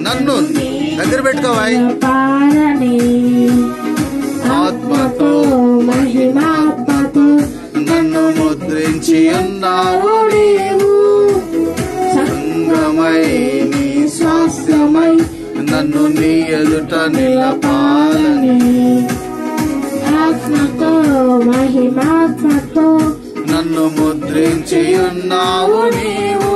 నన్ను దగ్గర పెట్టుకోవాయి పాలని ఆత్మతో మహిమాత్మతో నన్ను ముద్రించి ఉన్నావు నీవు సంగమై నీ స్వాస్థ్యమై నన్ను నీ ఎదుట నిలపాలని ఆత్మతో మహిమాత్మతో నన్ను ముద్రించి ఉన్నావు నీవు